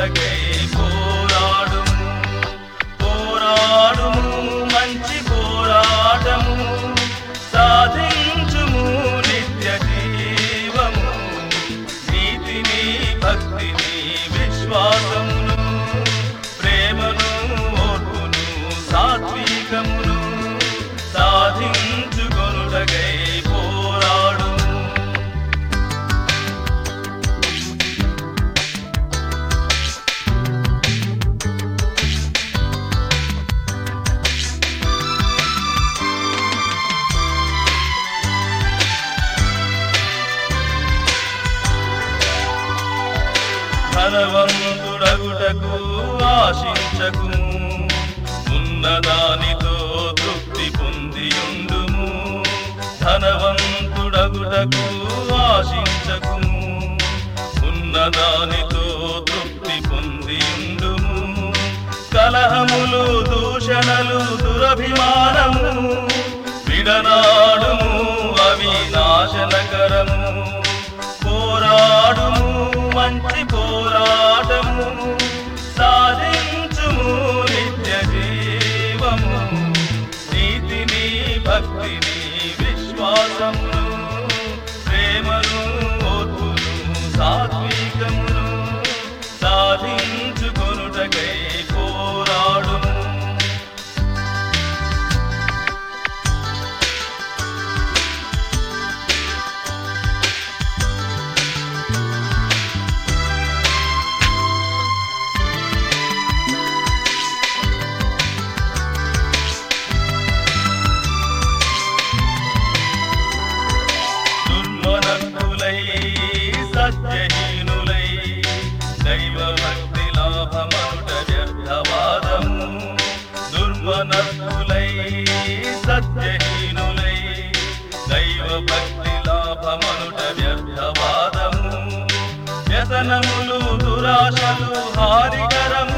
కొనుటకై పోరాడుము పోరాడుము మంచి పోరాటము సాధించుము నిత్య జీవము నీతిని భక్తిని విశ్వాసమును ప్రేమను ఓర్పును సాత్వికమును సాధించుకొనుటకై పోరాడుము ధనవంతుడగుటకు ఆశించకు ఉన్నదానితో తృప్తి పొందియుండుము ధనవంతుడగుటకు ఆశించకు ఉన్నదానితో తృప్తి పొందియుండుము కలహములు దూషణలు దురభిమానము విడనాడుము అవి నాశనకరము పోరాడుము మంచి పోరాటము సాధించుము నిత్య జీవము నీతిని భక్తిని విశ్వాసమును ప్రేమను ఓర్పును సాత్వికమును సాధించుకొనుటకై పోరాడుము దుర్మనస్కులై సత్యహీనులై దైవ భక్తి లాభమనుట వ్యర్థవాదము దుర్మనస్కులై సత్యహీనులై దైవ భక్తి లాభమనుట వ్యర్థవాదము వ్యసనములు దురాశలు హానికరము